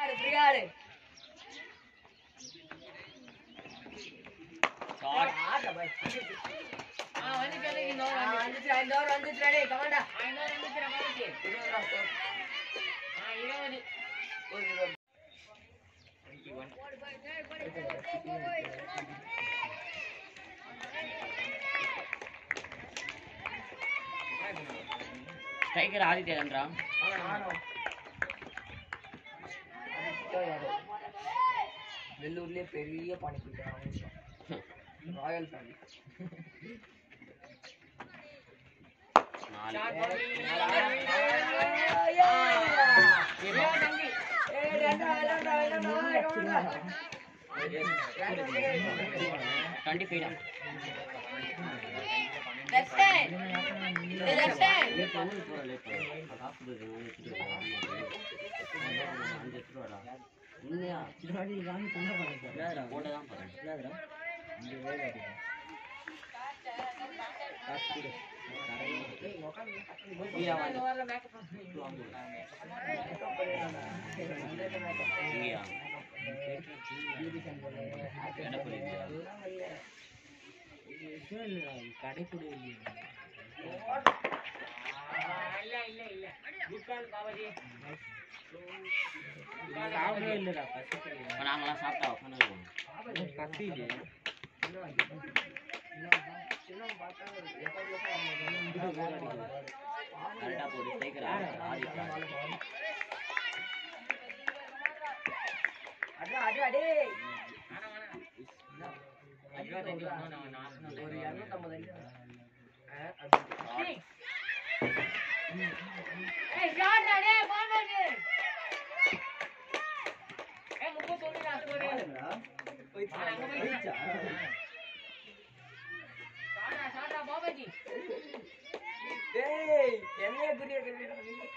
ஆடு ஃப்ரீயா ஆடு ஷார்ட் ஆடுடா பாய் ஆ வந்துச்சு இந்த ஆ, வந்துச்சு இந்த ஓவர் வந்துச்சு டேய் கமாண்டா இன்னொரு வந்துச்சு வந்துச்சு இருபதுடா ஸ்கோர் ஆ இருபது ஒரு இருபது ஸ்ட்ரைக்கர் ஆதித்யன்றா நானும் வெள்ளூர்லயே பெரிய பானிபூரி ராயல் ஃபேமிலி நாலு ஷார்ட் பண்ணி தம்பி டுவெண்ட்டி ஃபைவ் தான் left hand left hand late பண்ணு இப்போ லேட் பண்ணு காசு கொடுத்து நான் வச்சுட்டு அஞ்சு எடுத்துட்டு வாடா இல்லையா போட்டு தான் போகிறேன் வீரா வாங்க ஓவர்ல மேக்கப் இங்கேயா என்ன பண்ணிருக்கியா இல்ல இல்ல இல்ல குட் கால் பாபாஜி இப்போ நாங்களாம் சாப்பிட்டா உட்காந்துருவோம் கரெக்டாக போட்டு ஸ்ட்ரைக்கர் ஆதித்யா ஒரு இரநூத்தம்பது அடி ஏய் ஷாட் அடே பாபாஜி ஏய் முப்பது சொல்லுடா ஸ்கோர் ஷாட்டா ஷாட்டா பாபாஜி டேய் என்னைய குறிய குறிய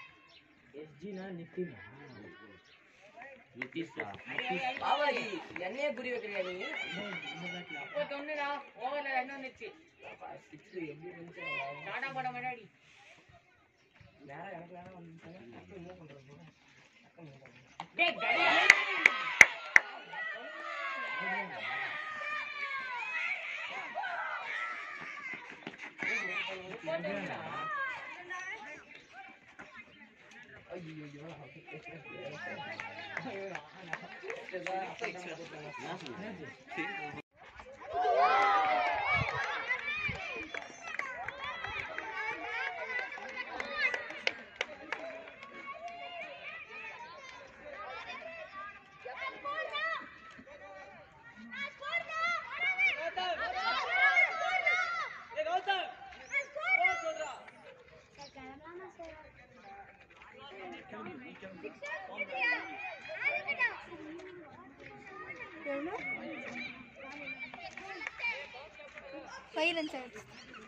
நிதிஷா பாபாஜி என்னைய குறி வைக்கிறியா நீ முப்பத்தொன்னுடா ஓவர்ல ரெண்டு வந்துச்சு சிக்ஸ் எப்படி இருந்துச்சு ஷாட்டா போட முன்னாடி நேரம் எனக்கு வேணாம் வந்து மூவ் பண்றது டேய் கடியா முப்பத்தொன்னுடா ஐயோ என்ன சொல்லுங்க ஃபைவ் ரன்ஸ் ஆயிடுச்சு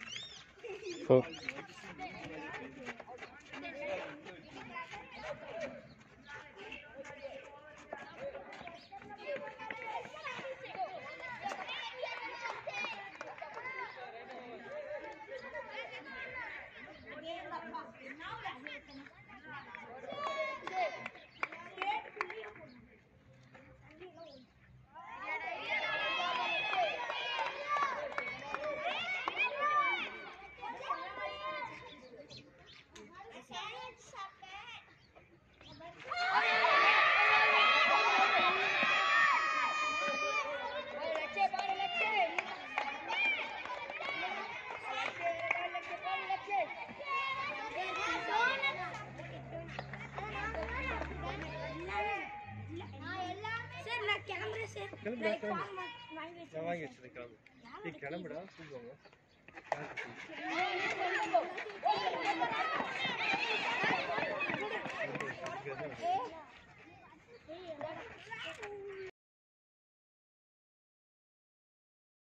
சார் நான் கேமரா சார் வாங்கி வச்சிருக்கேன் கிளம்புடா கூப்பிடுவாங்க